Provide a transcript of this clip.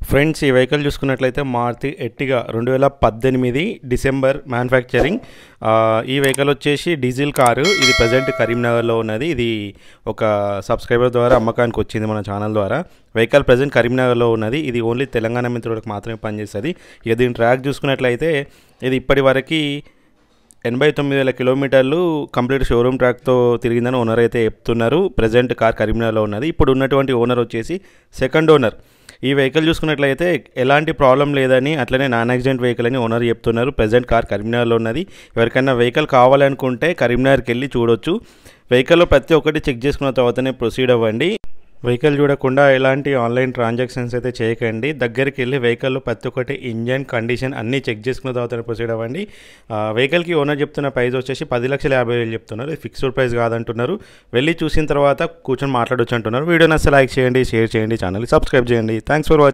friends ఈ vehicle చూసుకున్నట్లయితే మారుతి ఎట్టిగా రెండు వేల పద్దెనిమిది డిసెంబర్ మ్యానుఫ్యాక్చరింగ్ ఆ, ఈ వెహికల్ వచ్చేసి డీజిల్ కారు ఇది ప్రజెంట్ కరీంనగర్లో ఉన్నది ఇది ఒక సబ్స్క్రైబర్ ద్వారా అమ్మకానికి వచ్చింది మన ఛానల్ ద్వారా వెహికల్ ప్రజెంట్ కరీంనగర్లో ఉన్నది ఇది ఓన్లీ తెలంగాణ మిత్రులకు మాత్రమే పనిచేస్తుంది ఇక దీని ట్రాక్ చూసుకున్నట్లయితే ఇది ఇప్పటి వరకు ఎనభై తొమ్మిది వేల కిలోమీటర్లు కంప్లీట్ షోరూమ్ ట్రాక్తో తిరిగిందని ఓనర్ అయితే చెప్తున్నారు ప్రజెంట్ కార్ కరీంనగర్లో ఉన్నది ఇప్పుడు ఉన్నటువంటి ఓనర్ వచ్చేసి సెకండ్ ఓనర్ ఈ వెహికల్ చూసుకున్నట్లయితే ఎలాంటి ప్రాబ్లం లేదని అట్లనే నాన్ యాక్సిడెంట్ వెహికల్ అని ఓనర్ చెప్తున్నారు ప్రజెంట్ కార్ కరీంనగర్లో ఉన్నది ఎవరికైనా వెహికల్ కావాలనుకుంటే కరీంనగర్కి వెళ్ళి చూడొచ్చు వెహికల్లో ప్రతి ఒక్కటి చెక్ చేసుకున్న తర్వాతనే ప్రొసీడ్ అవ్వండి వెహికల్ చూడకుండా ఎలాంటి ఆన్లైన్ ట్రాన్సాక్షన్స్ అయితే చేయకండి దగ్గరికి వెళ్ళి వెహికల్లో ప్రతి ఒక్కటి ఇంజన్ కండిషన్ అన్నీ చెక్ చేసుకున్న తర్వాత ప్రొసీడ్ అవ్వండి ఆ, వెహికల్కి ఓనర్ చెప్తున్న ప్రైస్ వచ్చేసి పది లక్షల యాభై వేలు చెప్తున్నారు ఇది ఫిక్స్డ్ ప్రైస్ కాదంటున్నారు వెళ్ళి చూసిన తర్వాత కూర్చొని మాట్లాడొచ్చు అంటున్నారు వీడియోని అసలు లైక్ చేయండి షేర్ చేయండి ఛానల్ సబ్స్క్రైబ్ చేయండి థ్యాంక్స్ ఫర్ వాచింగ్